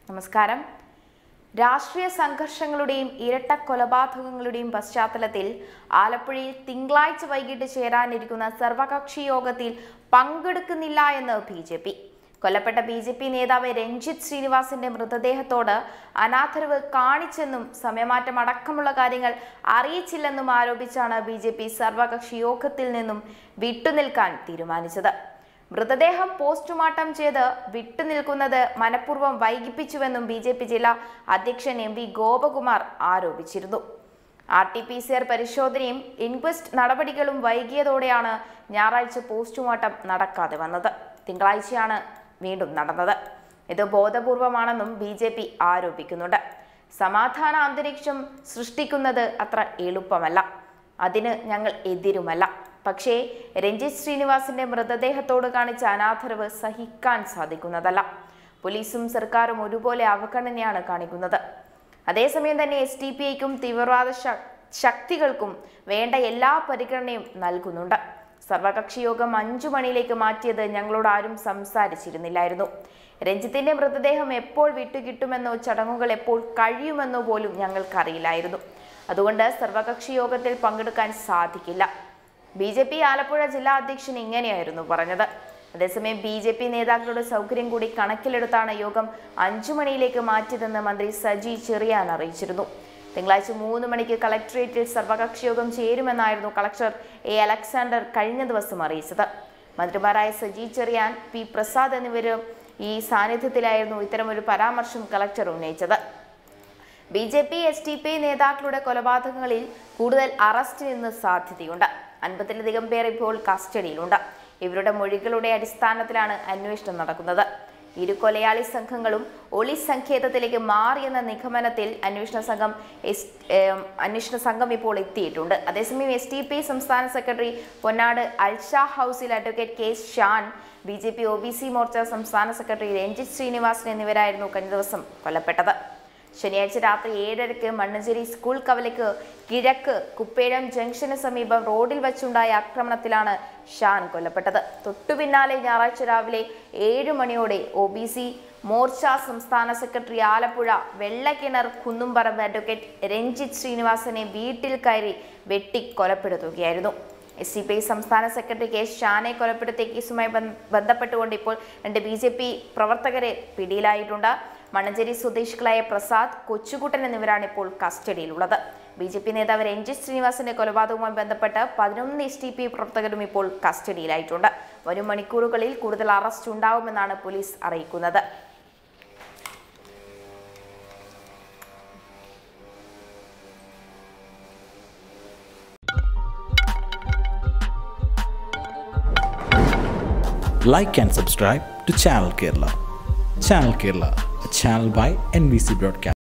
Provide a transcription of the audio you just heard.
നമസ്കാരം രാഷ്ട്രീയ സംഘർഷങ്ങളുടെയും ഇരട്ട കൊലപാതകങ്ങളുടെയും പശ്ചാത്തലത്തിൽ ആലപ്പുഴയിൽ തിങ്കളാഴ്ച വൈകിട്ട് ചേരാനിരിക്കുന്ന സർവകക്ഷി യോഗത്തിൽ പങ്കെടുക്കുന്നില്ല എന്ന് ബി ജെ പി കൊല്ലപ്പെട്ട ബി ജെ പി നേതാവ് രഞ്ജിത്ത് ശ്രീനിവാസിന്റെ മൃതദേഹത്തോട് അനാദരവ് കാണിച്ചെന്നും സമയമാറ്റം അടക്കമുള്ള കാര്യങ്ങൾ അറിയിച്ചില്ലെന്നും ആരോപിച്ചാണ് ബി ജെ പി സർവകക്ഷി യോഗത്തിൽ നിന്നും വിട്ടുനിൽക്കാൻ തീരുമാനിച്ചത് മൃതദേഹം പോസ്റ്റ്മോർട്ടം ചെയ്ത് വിട്ടുനിൽക്കുന്നത് മനഃപൂർവ്വം വൈകിപ്പിച്ചുവെന്നും ബി ജെ പി ജില്ലാ അധ്യക്ഷൻ എം വി ഗോപകുമാർ ആരോപിച്ചിരുന്നു R T P C R പരിശോധനയും ഇൻക്വസ്റ്റ് നടപടികളും വൈകിയതോടെയാണ് ഞായറാഴ്ച പോസ്റ്റ്മോർട്ടം നടക്കാതെ വന്നത് തിങ്കളാഴ്ചയാണ് വീണ്ടും നടന്നത് ഇത് ബോധപൂർവമാണെന്നും ബി ജെ പി ആരോപിക്കുന്നുണ്ട് സമാധാന അന്തരീക്ഷം സൃഷ്ടിക്കുന്നത് അത്ര എളുപ്പമല്ല അതിന് ഞങ്ങൾ എതിരുമല്ല പക്ഷേ രഞ്ജിത്ത് ശ്രീനിവാസിന്റെ മൃതദേഹത്തോട് കാണിച്ച അനാദരവ് സഹിക്കാൻ സാധിക്കുന്നതല്ല പോലീസും സർക്കാരും ഒരുപോലെ അവഗണനയാണ് കാണിക്കുന്നത് അതേസമയം തന്നെ എസ് ഡി പി ഐക്കും തീവ്രവാദ ശ- ശക്തികൾക്കും വേണ്ട എല്ലാ പരിഗണനയും നൽകുന്നുണ്ട് സർവകക്ഷി യോഗം അഞ്ചു മണിയിലേക്ക് മാറ്റിയത് ഞങ്ങളോട് ആരും സംസാരിച്ചിരുന്നില്ലായിരുന്നു രഞ്ജിത്തിന്റെ മൃതദേഹം എപ്പോൾ വിട്ടുകിട്ടുമെന്നോ ചടങ്ങുകൾ എപ്പോൾ കഴിയുമെന്നോ പോലും ഞങ്ങൾക്കറിയില്ലായിരുന്നു അതുകൊണ്ട് സർവകക്ഷി യോഗത്തിൽ പങ്കെടുക്കാൻ സാധിക്കില്ല ബി ജെ പി ആലപ്പുഴ ജില്ലാ അധ്യക്ഷൻ ഇങ്ങനെയായിരുന്നു പറഞ്ഞത് അതേസമയം ബി ജെ പി നേതാക്കളുടെ സൗകര്യം കൂടി കണക്കിലെടുത്താണ് യോഗം അഞ്ചു മണിയിലേക്ക് മാറ്റിയതെന്ന് മന്ത്രി സജി ചെറിയാൻ അറിയിച്ചിരുന്നു തിങ്കളാഴ്ച മൂന്ന് മണിക്ക് കളക്ടറേറ്റിൽ സർവകക്ഷി യോഗം ചേരുമെന്നായിരുന്നു കളക്ടർ എ അലക്സാണ്ടർ കഴിഞ്ഞ ദിവസം അറിയിച്ചത് മന്ത്രിമാരായ സജി ചെറിയാൻ പി പ്രസാദ് എന്നിവരും ഈ സാന്നിധ്യത്തിലായിരുന്നു ഇത്തരമൊരു പരാമർശം കളക്ടർ ഉന്നയിച്ചത് B J P S T P നേതാക്കളുടെ കൊലപാതകങ്ങളിൽ കൂടുതൽ അറസ്റ്റിന് ഇന്ന് സാധ്യതയുണ്ട് അൻപതിലധികം പേർ ഇപ്പോൾ കസ്റ്റഡിയിലുണ്ട് ഇവരുടെ മൊഴികളുടെ അടിസ്ഥാനത്തിലാണ് അന്വേഷണം നടക്കുന്നത് ഇരു കൊലയാളി സംഘങ്ങളും ഒളി സങ്കേതത്തിലേക്ക് മാറിയെന്ന നിഗമനത്തിൽ അന്വേഷണ സംഘം എസ് ഏം, അന്വേഷണ സംഘം ഇപ്പോൾ എത്തിയിട്ടുണ്ട് അതേസമയം എസ് ടി പി സംസ്ഥാന സെക്രട്ടറി പൊന്നാട് അൽഷാ ഹൗസിൽ advocate K Shan B J P O B C Morcha സംസ്ഥാന സെക്രട്ടറി രഞ്ജിത്ത് ശ്രീനിവാസൻ എന്നിവരായിരുന്നു കഴിഞ്ഞ ദിവസം കൊല്ലപ്പെട്ടത് ശനിയാഴ്ച രാത്രി ഏഴരയ്ക്ക് മണ്ണഞ്ചേരി സ്കൂൾ കവലയ്ക്ക് കിഴക്ക് കുപ്പേഴം ജംഗ്ഷന് സമീപം റോഡിൽ വച്ചുണ്ടായ ആക്രമണത്തിലാണ് ഷാൻ കൊല്ലപ്പെട്ടത് തൊട്ടു പിന്നാലെ ഞായറാഴ്ച രാവിലെ ഏഴ് മണിയോടെ ഒ ബി സി മോർച്ച സംസ്ഥാന സെക്രട്ടറി ആലപ്പുഴ വെള്ളക്കിണർ കുന്നുംപറമ്പ് അഡ്വക്കേറ്റ് രഞ്ജിത്ത് ശ്രീനിവാസനെ വീട്ടിൽ കയറി വെട്ടി കൊലപ്പെടുത്തുകയായിരുന്നു എസ് സി പി ഐ സംസ്ഥാന സെക്രട്ടറി കെ ഷാനെ കൊലപ്പെടുത്തിയ കേസുമായി ബന്ധ- ബന്ധപ്പെട്ടുകൊണ്ട് ഇപ്പോൾ രണ്ട് ബി ജെ പി പ്രവർത്തകരെ പിടിയിലായിട്ടുണ്ട് മണഞ്ചേരി സ്വദേശികളായ പ്രസാദ് കൊച്ചുകുട്ടൻ എന്നിവരാണ് ഇപ്പോൾ കസ്റ്റഡിയിലുള്ളത് ബി ജെ പി നേതാവ് രഞ്ജിത്ത് ശ്രീനിവാസിന്റെ കൊലപാതകവുമായി ബന്ധപ്പെട്ട് പതിനൊന്ന് എസ് ടി പി പ്രവർത്തകരും ഇപ്പോൾ കസ്റ്റഡിയിലായിട്ടുണ്ട് വരും മണിക്കൂറുകളിൽ കൂടുതൽ അറസ്റ്റ് ഉണ്ടാവുമെന്നാണ് പോലീസ് അറിയിക്കുന്നത് like and subscribe to Channel Kerala. Channel Kerala, a channel by NBC Broadcast.